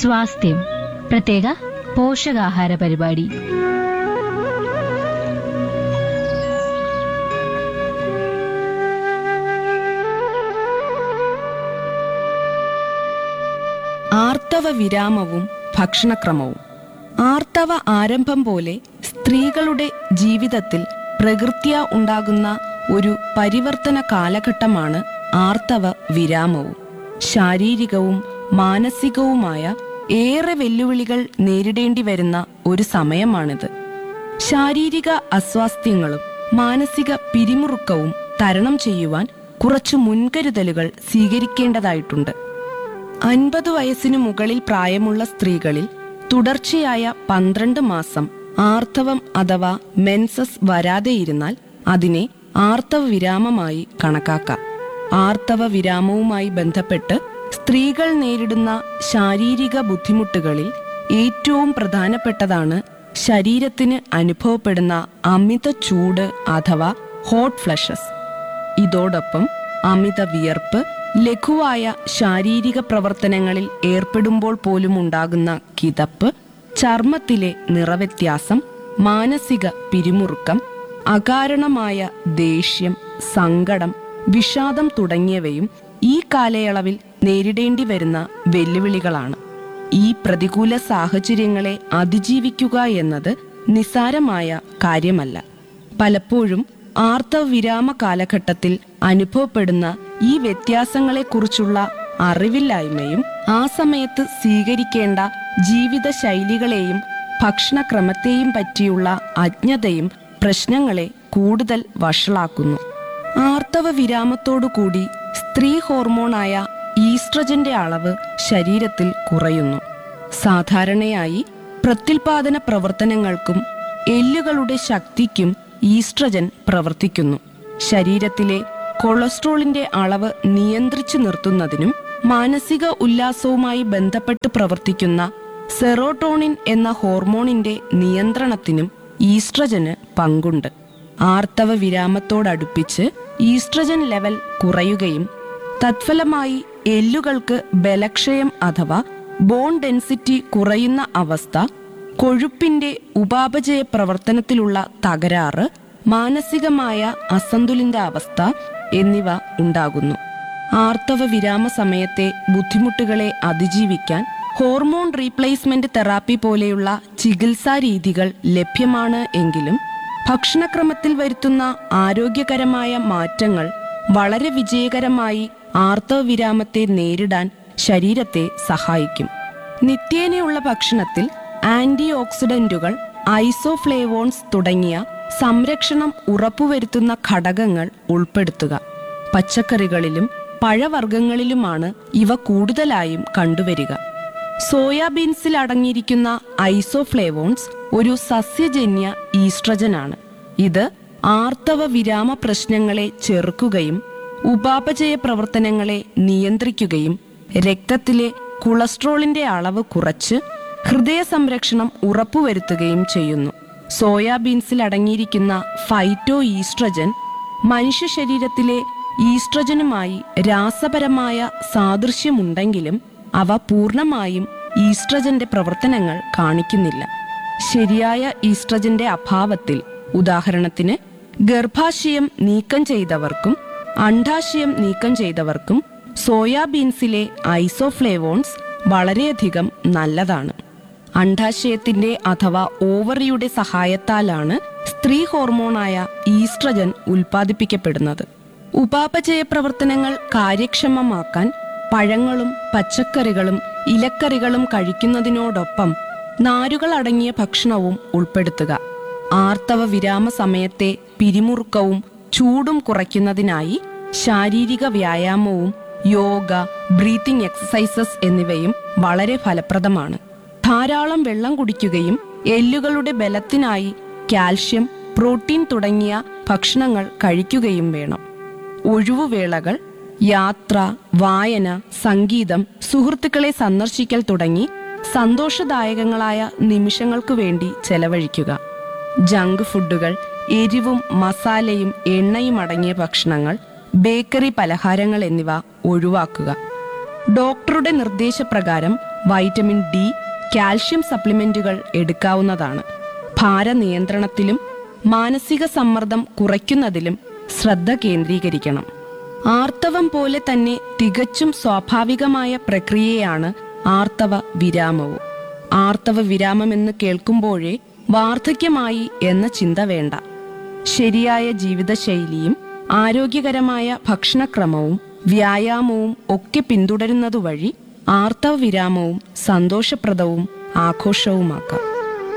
സ്വാസ്ഥ്യം പ്രത്യേക പോഷകാഹാര പരിപാടി ആർത്തവ വിരാമവും ഭക്ഷണക്രമവും ആർത്തവ ആരംഭം പോലെ സ്ത്രീകളുടെ ജീവിതത്തിൽ പ്രകൃത്യാ ഉണ്ടാകുന്ന ഒരു പരിവർത്തന കാലഘട്ടമാണ് ആർത്തവ വിരാമവും ശാരീരികവും മാനസികവുമായ ഏറെ വെല്ലുവിളികൾ നേരിടേണ്ടി വരുന്ന ഒരു സമയമാണിത് ശാരീരിക അസ്വാസ്ഥ്യങ്ങളും മാനസിക പിരിമുറുക്കവും തരണം ചെയ്യുവാൻ കുറച്ചു മുൻകരുതലുകൾ സ്വീകരിക്കേണ്ടതായിട്ടുണ്ട് അൻപത് വയസ്സിനു മുകളിൽ പ്രായമുള്ള സ്ത്രീകളിൽ തുടർച്ചയായ പന്ത്രണ്ട് മാസം ആർത്തവം അഥവാ മെൻസസ് വരാതെയിരുന്നാൽ അതിനെ ആർത്തവ വിരാമമായി കണക്കാക്കാം ആർത്തവ വിരാമവുമായി ബന്ധപ്പെട്ട് സ്ത്രീകൾ നേരിടുന്ന ശാരീരിക ബുദ്ധിമുട്ടുകളിൽ ഏറ്റവും പ്രധാനപ്പെട്ടതാണ് ശരീരത്തിന് അനുഭവപ്പെടുന്ന അമിത ചൂട് അഥവാ ഹോട്ട് ഫ്ലഷസ് ഇതോടൊപ്പം അമിത വിയർപ്പ് ലഘുവായ ശാരീരിക പ്രവർത്തനങ്ങളിൽ ഏർപ്പെടുമ്പോൾ പോലും ഉണ്ടാകുന്ന കിതപ്പ് ചർമ്മത്തിലെ നിറവ്യത്യാസം മാനസിക പിരിമുറുക്കം അകാരണമായ ദേഷ്യം സങ്കടം വിഷാദം തുടങ്ങിയവയും ഈ കാലയളവിൽ നേരിടേണ്ടി വരുന്ന വെല്ലുവിളികളാണ് ഈ പ്രതികൂല സാഹചര്യങ്ങളെ അതിജീവിക്കുക എന്നത് നിസാരമായ കാര്യമല്ല പലപ്പോഴും ആർത്തവിരാമ കാലഘട്ടത്തിൽ അനുഭവപ്പെടുന്ന ഈ വ്യത്യാസങ്ങളെക്കുറിച്ചുള്ള അറിവില്ലായ്മയും ആ സമയത്ത് സ്വീകരിക്കേണ്ട ജീവിത ശൈലികളെയും ഭക്ഷണക്രമത്തെയും പറ്റിയുള്ള അജ്ഞതയും പ്രശ്നങ്ങളെ കൂടുതൽ വഷളാക്കുന്നു ആർത്തവ വിരാമത്തോടുകൂടി സ്ത്രീ ഹോർമോണായ ഈസ്ട്രജന്റെ അളവ് ശരീരത്തിൽ കുറയുന്നു സാധാരണയായി പ്രത്യുൽപാദന പ്രവർത്തനങ്ങൾക്കും എല്ലുകളുടെ ശക്തിക്കും ഈസ്ട്രജൻ പ്രവർത്തിക്കുന്നു ശരീരത്തിലെ കൊളസ്ട്രോളിന്റെ അളവ് നിയന്ത്രിച്ചു നിർത്തുന്നതിനും മാനസിക ഉല്ലാസവുമായി ബന്ധപ്പെട്ട് പ്രവർത്തിക്കുന്ന സെറോട്ടോണിൻ എന്ന ഹോർമോണിന്റെ നിയന്ത്രണത്തിനും ഈസ്ട്രജന് പങ്കുണ്ട് ആർത്തവ വിരാമത്തോടടുപ്പിച്ച് ഈസ്ട്രജൻ ലെവൽ കുറയുകയും തത്ഫലമായി എല്ലുകൾക്ക് ബലക്ഷയം അഥവാ ബോൺ ഡെൻസിറ്റി കുറയുന്ന അവസ്ഥ കൊഴുപ്പിന്റെ ഉപാപചയ പ്രവർത്തനത്തിലുള്ള തകരാറ് മാനസികമായ അസന്തുലിത അവസ്ഥ എന്നിവ ഉണ്ടാകുന്നു ആർത്തവ വിരാമ സമയത്തെ ബുദ്ധിമുട്ടുകളെ അതിജീവിക്കാൻ ഹോർമോൺ റീപ്ലേസ്മെന്റ് തെറാപ്പി പോലെയുള്ള ചികിത്സാ രീതികൾ ലഭ്യമാണ് എങ്കിലും ഭക്ഷണക്രമത്തിൽ വരുത്തുന്ന ആരോഗ്യകരമായ മാറ്റങ്ങൾ വളരെ വിജയകരമായി ആർത്തവ വിരാമത്തെ നേരിടാൻ ശരീരത്തെ സഹായിക്കും നിത്യേനയുള്ള ഭക്ഷണത്തിൽ ആന്റി ഓക്സിഡന്റുകൾ ഐസോഫ്ലേവോൺസ് തുടങ്ങിയ സംരക്ഷണം ഉറപ്പുവരുത്തുന്ന ഘടകങ്ങൾ ഉൾപ്പെടുത്തുക പച്ചക്കറികളിലും പഴവർഗ്ഗങ്ങളിലുമാണ് ഇവ കൂടുതലായും കണ്ടുവരിക സോയാബീൻസിൽ അടങ്ങിയിരിക്കുന്ന ഐസോഫ്ലേവോൺസ് ഒരു സസ്യജന്യ ഈസ്ട്രജനാണ് ഇത് ആർത്തവ വിരാമ പ്രശ്നങ്ങളെ ചെറുക്കുകയും ഉപാപചയ പ്രവർത്തനങ്ങളെ നിയന്ത്രിക്കുകയും രക്തത്തിലെ കൊളസ്ട്രോളിന്റെ അളവ് കുറച്ച് ഹൃദയ സംരക്ഷണം ഉറപ്പുവരുത്തുകയും ചെയ്യുന്നു സോയാബീൻസിൽ അടങ്ങിയിരിക്കുന്ന ഫൈറ്റോ ഈസ്ട്രജൻ മനുഷ്യ ശരീരത്തിലെ ഈസ്ട്രജനുമായി രാസപരമായ സാദൃശ്യമുണ്ടെങ്കിലും അവ പൂർണ്ണമായും ഈസ്ട്രജന്റെ പ്രവർത്തനങ്ങൾ കാണിക്കുന്നില്ല ശരിയായ ഈസ്ട്രജന്റെ അഭാവത്തിൽ ഉദാഹരണത്തിന് ഗർഭാശയം നീക്കം ചെയ്തവർക്കും അണ്ഡാശയം നീക്കം ചെയ്തവർക്കും സോയാബീൻസിലെ ഐസോഫ്ലേവോൺസ് വളരെയധികം നല്ലതാണ് അണ്ഡാശയത്തിന്റെ അഥവാ ഓവറിയുടെ സഹായത്താലാണ് സ്ത്രീ ഹോർമോണായ ഈസ്ട്രജൻ ഉൽപ്പാദിപ്പിക്കപ്പെടുന്നത് ഉപാപചയ പ്രവർത്തനങ്ങൾ കാര്യക്ഷമമാക്കാൻ പഴങ്ങളും പച്ചക്കറികളും ഇലക്കറികളും കഴിക്കുന്നതിനോടൊപ്പം നാരുകൾ അടങ്ങിയ ഭക്ഷണവും ഉൾപ്പെടുത്തുക ആർത്തവ വിരാമ സമയത്തെ പിരിമുറുക്കവും ചൂടും കുറയ്ക്കുന്നതിനായി ശാരീരിക വ്യായാമവും യോഗ ബ്രീത്തിങ് എക്സസൈസസ് എന്നിവയും വളരെ ഫലപ്രദമാണ് ധാരാളം വെള്ളം കുടിക്കുകയും എല്ലുകളുടെ ബലത്തിനായി കാൽഷ്യം പ്രോട്ടീൻ തുടങ്ങിയ ഭക്ഷണങ്ങൾ കഴിക്കുകയും വേണം ഒഴിവുവേളകൾ യാത്ര വായന സംഗീതം സുഹൃത്തുക്കളെ സന്ദർശിക്കൽ തുടങ്ങി സന്തോഷദായകങ്ങളായ നിമിഷങ്ങൾക്കു വേണ്ടി ചെലവഴിക്കുക ജങ്ക് ഫുഡുകൾ എരിവും മസാലയും എണ്ണയും അടങ്ങിയ ഭക്ഷണങ്ങൾ ബേക്കറി പലഹാരങ്ങൾ എന്നിവ ഒഴിവാക്കുക ഡോക്ടറുടെ നിർദ്ദേശപ്രകാരം വൈറ്റമിൻ ഡി കാൽഷ്യം സപ്ലിമെന്റുകൾ എടുക്കാവുന്നതാണ് ഭാരനിയന്ത്രണത്തിലും മാനസിക സമ്മർദ്ദം കുറയ്ക്കുന്നതിലും ശ്രദ്ധ കേന്ദ്രീകരിക്കണം ആർത്തവം പോലെ തന്നെ തികച്ചും സ്വാഭാവികമായ പ്രക്രിയയാണ് ആർത്തവ വിരാമവും ആർത്തവ വിരാമമെന്ന് കേൾക്കുമ്പോഴേ വാർദ്ധക്യമായി എന്ന ചിന്ത വേണ്ട ശരിയായ ജീവിതശൈലിയും ആരോഗ്യകരമായ ഭക്ഷണക്രമവും വ്യായാമവും ഒക്കെ പിന്തുടരുന്നതുവഴി ആർത്തവ വിരാമവും സന്തോഷപ്രദവും ആഘോഷവുമാക്കാം